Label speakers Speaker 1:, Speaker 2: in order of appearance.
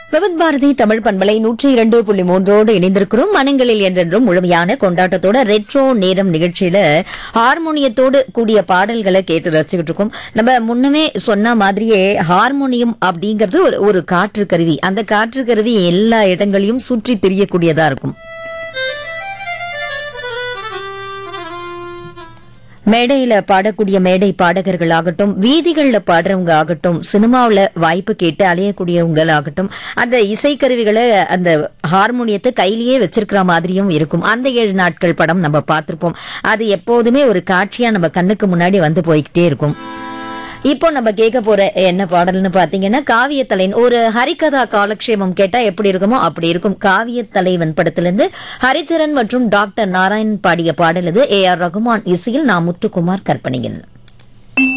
Speaker 1: விவித் பாரதி தமிழ் பண்பலை நூற்றி இரண்டு புள்ளி மூன்றோடு இணைந்திருக்கிறோம் மனங்களில் என்றென்றும் முழுமையான கொண்டாட்டத்தோட ரெட்ரோ நேரம் நிகழ்ச்சியில ஹார்மோனியத்தோடு கூடிய பாடல்களை கேட்டு ரசிச்சுக்கிட்டு இருக்கோம் நம்ம முன்னமே சொன்ன மாதிரியே ஹார்மோனியம் அப்படிங்கிறது ஒரு ஒரு காற்று கருவி அந்த காற்று கருவி எல்லா இடங்களையும் சுற்றி திரியக்கூடியதா இருக்கும் மேடையில பாடக்கூடிய மேடை பாடகர்கள் ஆகட்டும் வீதிகள்ல பாடுறவங்க ஆகட்டும் சினிமாவுல வாய்ப்பு கேட்டு அலையக்கூடியவங்க ஆகட்டும் அந்த இசைக்கருவிகளை அந்த ஹார்மோனியத்தை கையிலேயே வச்சிருக்கிற மாதிரியும் இருக்கும் அந்த ஏழு நாட்கள் படம் நம்ம பார்த்திருப்போம் அது எப்போதுமே ஒரு காட்சியா நம்ம கண்ணுக்கு முன்னாடி வந்து போய்கிட்டே இருக்கும் இப்போ நம்ம கேட்க போற என்ன பாடல்னு பாத்தீங்கன்னா காவிய தலைவன் ஒரு ஹரிகதா காலக்ஷேமம் கேட்டா எப்படி இருக்குமோ அப்படி இருக்கும் காவிய தலைவன் படத்திலிருந்து ஹரிச்சரன் மற்றும் டாக்டர் நாராயண் பாடிய பாடல் இது ஏ ஆர் ரகுமான் இசையில் நான் முத்துக்குமார் கற்பனையில்